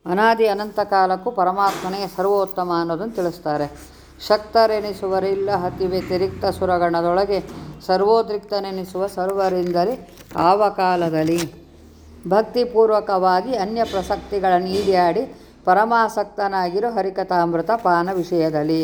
ಅನಾದಿ ಅನಂತ ಕಾಲಕ್ಕೂ ಪರಮಾತ್ಮನೇ ಸರ್ವೋತ್ತಮ ಅನ್ನೋದನ್ನು ತಿಳಿಸ್ತಾರೆ ಶಕ್ತರೆನಿಸುವರಿಲ್ಲ ಅತಿ ವ್ಯತಿರಿಕ್ತ ಸುರಗಣದೊಳಗೆ ಸರ್ವೋದ್ರಿಕ್ತನೆನಿಸುವ ಸರ್ವರಿಂದಲೇ ಆವ ಕಾಲದಲ್ಲಿ ಭಕ್ತಿಪೂರ್ವಕವಾಗಿ ಅನ್ಯ ಪ್ರಸಕ್ತಿಗಳ ನೀಡಿಯಾಡಿ ಪರಮಾಸಕ್ತನಾಗಿರೋ ಹರಿಕಥಾಮೃತ ಪಾನ ವಿಷಯದಲ್ಲಿ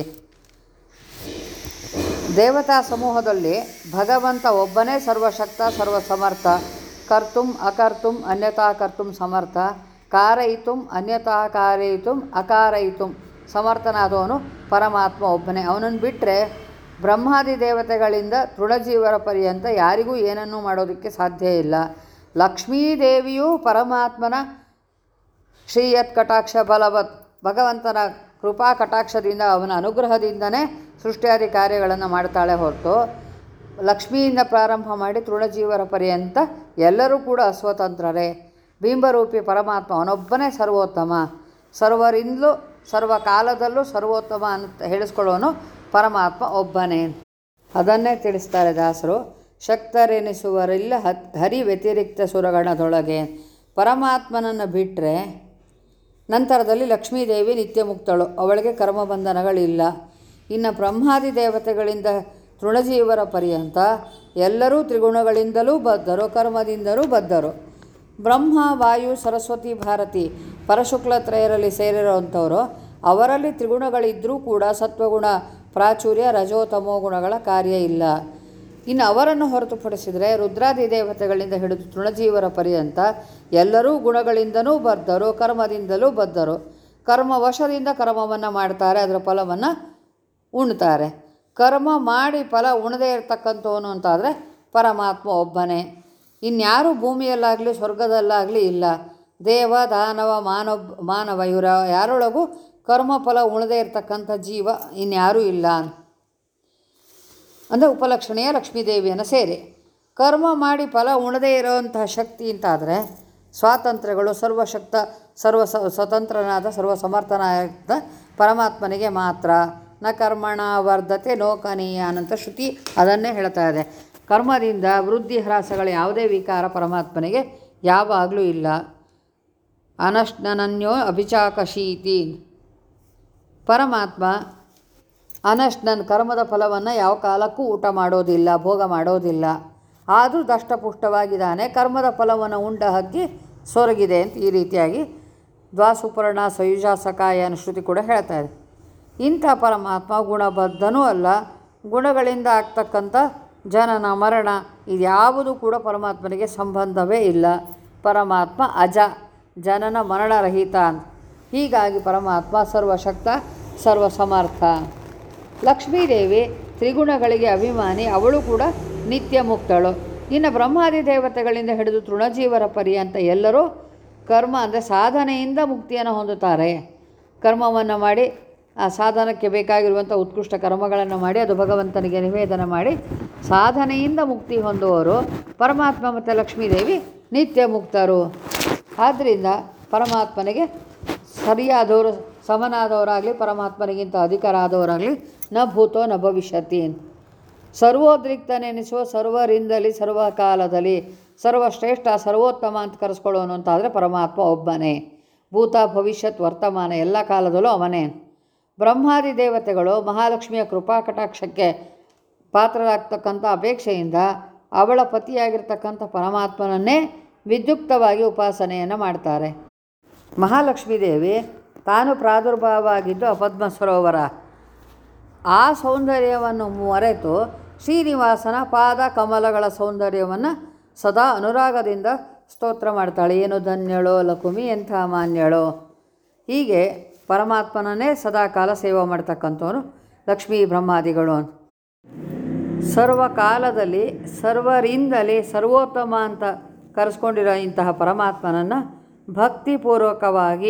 ದೇವತಾ ಸಮೂಹದಲ್ಲಿ ಭಗವಂತ ಒಬ್ಬನೇ ಸರ್ವಶಕ್ತ ಸರ್ವಸಮರ್ಥ ಕರ್ತುಂ ಅಕರ್ತುಂ ಅನ್ಯತಾ ಕರ್ತುಂ ಸಮರ್ಥ ಕಾರಯಿತುಂ ಅನ್ಯತಾ ಕಾರಯಿತುಂ ಅಕಾರಯಿತುಂ ಸಮರ್ಥನಾದವನು ಪರಮಾತ್ಮ ಒಬ್ಬನೇ ಅವನನ್ನು ಬಿಟ್ಟರೆ ಬ್ರಹ್ಮಾದಿ ದೇವತೆಗಳಿಂದ ತೃಣಜೀವರ ಪರ್ಯಂತ ಯಾರಿಗೂ ಏನನ್ನೂ ಮಾಡೋದಕ್ಕೆ ಸಾಧ್ಯ ಇಲ್ಲ ಲಕ್ಷ್ಮೀದೇವಿಯೂ ಪರಮಾತ್ಮನ ಶ್ರೀಯತ್ ಕಟಾಕ್ಷ ಬಲವತ್ ಭಗವಂತನ ಕೃಪಾ ಕಟಾಕ್ಷದಿಂದ ಅವನ ಅನುಗ್ರಹದಿಂದನೇ ಸೃಷ್ಟಿಯಾದಿ ಕಾರ್ಯಗಳನ್ನು ಮಾಡ್ತಾಳೆ ಹೊರತು ಲಕ್ಷ್ಮಿಯಿಂದ ಪ್ರಾರಂಭ ಮಾಡಿ ತೃಣಜೀವರ ಪರ್ಯಂತ ಎಲ್ಲರೂ ಕೂಡ ಅಸ್ವತಂತ್ರರೇ ಬಿಂಬರೂಪಿ ಪರಮಾತ್ಮ ಅವನೊಬ್ಬನೇ ಸರ್ವೋತ್ತಮ ಸರ್ವರಿಂದಲೂ ಸರ್ವಕಾಲದಲ್ಲೂ ಸರ್ವೋತ್ತಮ ಅಂತ ಹೇಳಿಸ್ಕೊಳ್ಳೋನು ಪರಮಾತ್ಮ ಒಬ್ಬನೇ ಅದನ್ನೇ ತಿಳಿಸ್ತಾರೆ ದಾಸರು ಶಕ್ತರೆನಿಸುವರಿಲ್ಲ ಹತ್ ಹರಿ ವ್ಯತಿರಿಕ್ತ ಸುರಗಣದೊಳಗೆ ಪರಮಾತ್ಮನನ್ನು ಬಿಟ್ಟರೆ ನಂತರದಲ್ಲಿ ಲಕ್ಷ್ಮೀದೇವಿ ನಿತ್ಯ ಮುಕ್ತಳು ಅವಳಿಗೆ ಕರ್ಮಬಂಧನಗಳಿಲ್ಲ ಇನ್ನು ಬ್ರಹ್ಮಾದಿ ದೇವತೆಗಳಿಂದ ತೃಣಜೀವರ ಪರ್ಯಂತ ಎಲ್ಲರೂ ತ್ರಿಗುಣಗಳಿಂದಲೂ ಬದ್ಧರು ಕರ್ಮದಿಂದಲೂ ಬದ್ಧರು ಬ್ರಹ್ಮ ವಾಯು ಸರಸ್ವತಿ ಭಾರತಿ ಪರಶುಕ್ಲತ್ರಯರಲ್ಲಿ ಸೇರಿರುವಂಥವರು ಅವರಲ್ಲಿ ತ್ರಿಗುಣಗಳಿದ್ದರೂ ಕೂಡ ಸತ್ವಗುಣ ಪ್ರಾಚುರ್ಯ ರಜೋ ತಮೋ ಗುಣಗಳ ಕಾರ್ಯ ಇಲ್ಲ ಇನ್ನು ಅವರನ್ನು ಹೊರತುಪಡಿಸಿದರೆ ರುದ್ರಾದಿ ದೇವತೆಗಳಿಂದ ಹಿಡಿದು ತೃಣಜೀವರ ಪರ್ಯಂತ ಎಲ್ಲರೂ ಗುಣಗಳಿಂದನೂ ಬದ್ಧರು ಕರ್ಮದಿಂದಲೂ ಬದ್ಧರು ಕರ್ಮ ವಶದಿಂದ ಕರ್ಮವನ್ನು ಮಾಡ್ತಾರೆ ಅದರ ಫಲವನ್ನು ಉಣ್ತಾರೆ ಕರ್ಮ ಮಾಡಿ ಫಲ ಉಣದೇ ಇರತಕ್ಕಂಥವನು ಅಂತಾದರೆ ಪರಮಾತ್ಮ ಒಬ್ಬನೇ ಇನ್ಯಾರೂ ಭೂಮಿಯಲ್ಲಾಗಲಿ ಸ್ವರ್ಗದಲ್ಲಾಗಲಿ ಇಲ್ಲ ದೇವ ದಾನವ ಮಾನವ ಮಾನವ ಇವರ ಯಾರೊಳಗೂ ಕರ್ಮಫಲ ಉಣದೇ ಇರತಕ್ಕಂಥ ಜೀವ ಇನ್ಯಾರೂ ಇಲ್ಲ ಅಂದರೆ ಉಪಲಕ್ಷಣೀಯ ಲಕ್ಷ್ಮೀದೇವಿಯನ್ನು ಸೇರಿ ಕರ್ಮ ಮಾಡಿ ಫಲ ಉಣದೇ ಇರೋವಂತಹ ಶಕ್ತಿ ಅಂತಾದರೆ ಸ್ವಾತಂತ್ರ್ಯಗಳು ಸರ್ವಶಕ್ತ ಸರ್ವ ಸ- ಸ್ವತಂತ್ರನಾದ ಸರ್ವ ಸಮರ್ಥನಾದ ಪರಮಾತ್ಮನಿಗೆ ಮಾತ್ರ ನ ಕರ್ಮಣ ವರ್ಧತೆ ಲೋಕನೀಯ ಅನಂತ ಶ್ರುತಿ ಅದನ್ನೇ ಹೇಳ್ತಾ ಇದೆ ಕರ್ಮದಿಂದ ವೃದ್ಧಿ ಹ್ರಾಸಗಳ ಯಾವುದೇ ವಿಕಾರ ಪರಮಾತ್ಮನಿಗೆ ಯಾವಾಗಲೂ ಇಲ್ಲ ಅನಶ್ನನನ್ಯೋ ಅಭಿಚಾಕಶೀತಿ ಪರಮಾತ್ಮ ಅನಶ್ನನ್ ಕರ್ಮದ ಫಲವನ್ನು ಯಾವ ಕಾಲಕ್ಕೂ ಊಟ ಮಾಡೋದಿಲ್ಲ ಭೋಗ ಮಾಡೋದಿಲ್ಲ ಆದರೂ ದಷ್ಟಪುಷ್ಟವಾಗಿದ್ದಾನೆ ಕರ್ಮದ ಫಲವನ್ನು ಉಂಡ ಹಕ್ಕಿ ಸೊರಗಿದೆ ಅಂತ ಈ ರೀತಿಯಾಗಿ ದ್ವಾಸುಪರ್ಣ ಸಯುಜಾ ಸಕಾಯ ಅನ್ನೋ ಶ್ರುತಿ ಕೂಡ ಹೇಳ್ತಾ ಇದೆ ಇಂಥ ಪರಮಾತ್ಮ ಗುಣಬದ್ಧನೂ ಅಲ್ಲ ಗುಣಗಳಿಂದ ಆಗ್ತಕ್ಕಂಥ ಜನನ ಮರಣ ಇದ್ಯಾವುದು ಕೂಡ ಪರಮಾತ್ಮನಿಗೆ ಸಂಬಂಧವೇ ಇಲ್ಲ ಪರಮಾತ್ಮ ಅಜ ಜನನ ಮರಣರಹಿತ ಅಂತ ಹೀಗಾಗಿ ಪರಮಾತ್ಮ ಸರ್ವಶಕ್ತ ಸರ್ವಸಮರ್ಥ ಲಕ್ಷ್ಮೀದೇವಿ ತ್ರಿಗುಣಗಳಿಗೆ ಅಭಿಮಾನಿ ಅವಳು ಕೂಡ ನಿತ್ಯ ಮುಕ್ತಳು ಇನ್ನು ಬ್ರಹ್ಮಾದಿ ದೇವತೆಗಳಿಂದ ಹಿಡಿದು ತೃಣಜೀವರ ಪರ್ಯಂತ ಎಲ್ಲರೂ ಕರ್ಮ ಅಂದರೆ ಸಾಧನೆಯಿಂದ ಮುಕ್ತಿಯನ್ನು ಹೊಂದುತ್ತಾರೆ ಕರ್ಮವನ್ನು ಮಾಡಿ ಆ ಸಾಧನಕ್ಕೆ ಬೇಕಾಗಿರುವಂಥ ಉತ್ಕೃಷ್ಟ ಕರ್ಮಗಳನ್ನು ಮಾಡಿ ಅದು ಭಗವಂತನಿಗೆ ನಿವೇದನ ಮಾಡಿ ಸಾಧನೆಯಿಂದ ಮುಕ್ತಿ ಹೊಂದುವವರು ಪರಮಾತ್ಮ ಮತ್ತು ಲಕ್ಷ್ಮೀದೇವಿ ನಿತ್ಯ ಮುಕ್ತರು ಆದ್ದರಿಂದ ಪರಮಾತ್ಮನಿಗೆ ಸರಿಯಾದವರು ಸಮನಾದವರಾಗಲಿ ಪರಮಾತ್ಮನಿಗಿಂತ ಅಧಿಕರಾದವರಾಗಲಿ ನ ಭೂತೋ ನ ಭವಿಷ್ಯತಿ ಸರ್ವೋದ್ರಿಕ್ತನೆನಿಸುವ ಸರ್ವರಿಂದಲಿ ಸರ್ವಕಾಲದಲ್ಲಿ ಸರ್ವಶ್ರೇಷ್ಠ ಸರ್ವೋತ್ತಮ ಅಂತ ಕರೆಸ್ಕೊಳ್ಳೋನು ಅಂತಾದರೆ ಪರಮಾತ್ಮ ಒಬ್ಬನೇ ಭೂತ ಭವಿಷ್ಯತ್ ವರ್ತಮಾನ ಎಲ್ಲ ಕಾಲದಲ್ಲೂ ಅವನೇ ಬ್ರಹ್ಮಾದಿ ದೇವತೆಗಳು ಮಹಾಲಕ್ಷ್ಮಿಯ ಕೃಪಾ ಕಟಾಕ್ಷಕ್ಕೆ ಪಾತ್ರರಾಗ್ತಕ್ಕಂಥ ಅಪೇಕ್ಷೆಯಿಂದ ಅವಳ ಪತಿಯಾಗಿರ್ತಕ್ಕಂಥ ಪರಮಾತ್ಮನನ್ನೇ ವಿದ್ಯುಕ್ತವಾಗಿ ಉಪಾಸನೆಯನ್ನು ಮಾಡ್ತಾರೆ ಮಹಾಲಕ್ಷ್ಮೀ ದೇವಿ ತಾನು ಪ್ರಾದುರ್ಭಾವ ಆಗಿದ್ದು ಆ ಪದ್ಮ ಸರೋವರ ಆ ಸೌಂದರ್ಯವನ್ನು ಮರೆತು ಶ್ರೀನಿವಾಸನ ಪಾದ ಕಮಲಗಳ ಸೌಂದರ್ಯವನ್ನು ಸದಾ ಅನುರಾಗದಿಂದ ಸ್ತೋತ್ರ ಮಾಡ್ತಾಳೆ ಏನು ಧನ್ಯಳೋ ಲಕುಮಿ ಎಂಥ ಮಾನ್ಯಳೋ ಹೀಗೆ ಪರಮಾತ್ಮನನ್ನೇ ಸದಾಕಾಲ ಸೇವೆ ಮಾಡ್ತಕ್ಕಂಥವನು ಲಕ್ಷ್ಮೀ ಬ್ರಹ್ಮಾದಿಗಳು ಅಂತ ಸರ್ವಕಾಲದಲ್ಲಿ ಸರ್ವರಿಂದಲೇ ಸರ್ವೋತ್ತಮ ಅಂತ ಕರೆಸ್ಕೊಂಡಿರೋ ಇಂತಹ ಪರಮಾತ್ಮನನ್ನು ಭಕ್ತಿಪೂರ್ವಕವಾಗಿ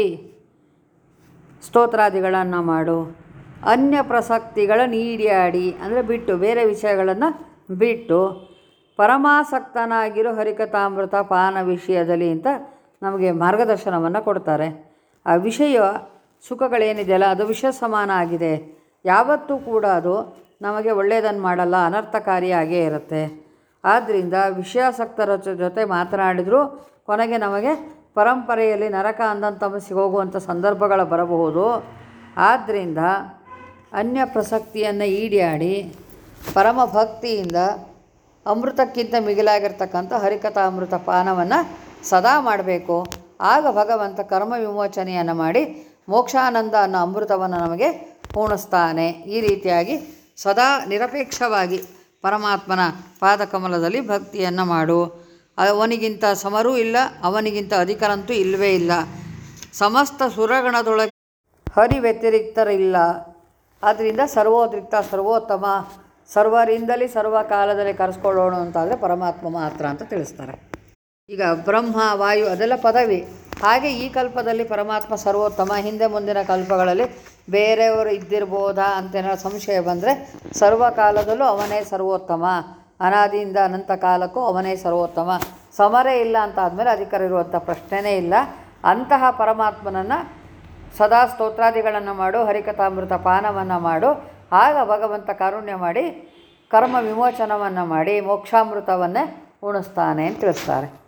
ಸ್ತೋತ್ರಾದಿಗಳನ್ನು ಮಾಡು ಅನ್ಯ ಪ್ರಸಕ್ತಿಗಳ ನೀಡಿಯಾಡಿ ಅಂದರೆ ಬಿಟ್ಟು ಬೇರೆ ವಿಷಯಗಳನ್ನು ಬಿಟ್ಟು ಪರಮಾಸಕ್ತನಾಗಿರೋ ಹರಿಕಥಾಮೃತ ಪಾನ ವಿಷಯದಲ್ಲಿ ಅಂತ ನಮಗೆ ಮಾರ್ಗದರ್ಶನವನ್ನು ಕೊಡ್ತಾರೆ ಆ ವಿಷಯ ಸುಖಗಳೇನಿದೆಯಲ್ಲ ಅದು ವಿಷ ಸಮಾನ ಆಗಿದೆ ಯಾವತ್ತೂ ಕೂಡ ಅದು ನಮಗೆ ಒಳ್ಳೆಯದನ್ನು ಮಾಡಲ್ಲ ಅನರ್ಥಕಾರಿಯಾಗೇ ಇರುತ್ತೆ ಆದ್ದರಿಂದ ವಿಷಯಾಸಕ್ತರ ಜೊ- ಜೊತೆ ಮಾತನಾಡಿದರೂ ಕೊನೆಗೆ ನಮಗೆ ಪರಂಪರೆಯಲ್ಲಿ ನರಕ ಅಂಧಂತಮಸ್ಸಿಗೆ ಹೋಗುವಂಥ ಸಂದರ್ಭಗಳು ಬರಬಹುದು ಆದ್ದರಿಂದ ಅನ್ಯ ಪ್ರಸಕ್ತಿಯನ್ನು ಈಡಾಡಿ ಪರಮ ಭಕ್ತಿಯಿಂದ ಅಮೃತಕ್ಕಿಂತ ಮಿಗಿಲಾಗಿರ್ತಕ್ಕಂಥ ಹರಿಕಥಾಮೃತ ಪಾನವನ್ನು ಸದಾ ಮಾಡಬೇಕು ಆಗ ಭಗವಂತ ಕರ್ಮ ವಿಮೋಚನೆಯನ್ನು ಮಾಡಿ ಮೋಕ್ಷಾನಂದ ಅನ್ನೋ ಅಮೃತವನ್ನು ನಮಗೆ ಉಣಿಸ್ತಾನೆ ಈ ರೀತಿಯಾಗಿ ಸದಾ ನಿರಪೇಕ್ಷವಾಗಿ ಪರಮಾತ್ಮನ ಪಾದಕಮಲದಲ್ಲಿ ಭಕ್ತಿಯನ್ನು ಮಾಡು ಅವನಿಗಿಂತ ಸಮರೂ ಇಲ್ಲ ಅವನಿಗಿಂತ ಅಧಿಕರಂತೂ ಇಲ್ಲವೇ ಇಲ್ಲ ಸಮಸ್ತ ಸುರಗಣದೊಳಗೆ ಹರಿ ವ್ಯತಿರಿಕ್ತರಿಲ್ಲ ಆದ್ದರಿಂದ ಸರ್ವೋದ್ರಿಕ್ತ ಸರ್ವೋತ್ತಮ ಸರ್ವರಿಂದಲೇ ಸರ್ವಕಾಲದಲ್ಲಿ ಕರೆಸ್ಕೊಳ್ಳೋಣ ಅಂತಾದರೆ ಪರಮಾತ್ಮ ಮಾತ್ರ ಅಂತ ತಿಳಿಸ್ತಾರೆ ಈಗ ಬ್ರಹ್ಮ ವಾಯು ಅದೆಲ್ಲ ಪದವಿ ಹಾಗೆ ಈ ಕಲ್ಪದಲ್ಲಿ ಪರಮಾತ್ಮ ಸರ್ವೋತ್ತಮ ಹಿಂದೆ ಮುಂದಿನ ಕಲ್ಪಗಳಲ್ಲಿ ಬೇರೆಯವರು ಇದ್ದಿರ್ಬೋದಾ ಅಂತೇನೋ ಸಂಶಯ ಬಂದರೆ ಸರ್ವಕಾಲದಲ್ಲೂ ಅವನೇ ಸರ್ವೋತ್ತಮ ಅನಾದಿಯಿಂದ ಅನಂತ ಕಾಲಕ್ಕೂ ಅವನೇ ಸರ್ವೋತ್ತಮ ಸಮರೇ ಇಲ್ಲ ಅಂತ ಆದಮೇಲೆ ಅಧಿಕಾರ ಇರುವಂಥ ಪ್ರಶ್ನೆನೇ ಇಲ್ಲ ಅಂತಹ ಪರಮಾತ್ಮನನ್ನು ಸದಾ ಸ್ತೋತ್ರಾದಿಗಳನ್ನು ಮಾಡು ಹರಿಕಥಾಮೃತ ಪಾನವನ್ನು ಮಾಡು ಆಗ ಭಗವಂತ ಕಾರುಣ್ಯ ಮಾಡಿ ಕರ್ಮ ವಿಮೋಚನವನ್ನು ಮಾಡಿ ಮೋಕ್ಷಾಮೃತವನ್ನೇ ಉಣಿಸ್ತಾನೆ ಅಂತ ತಿಳಿಸ್ತಾರೆ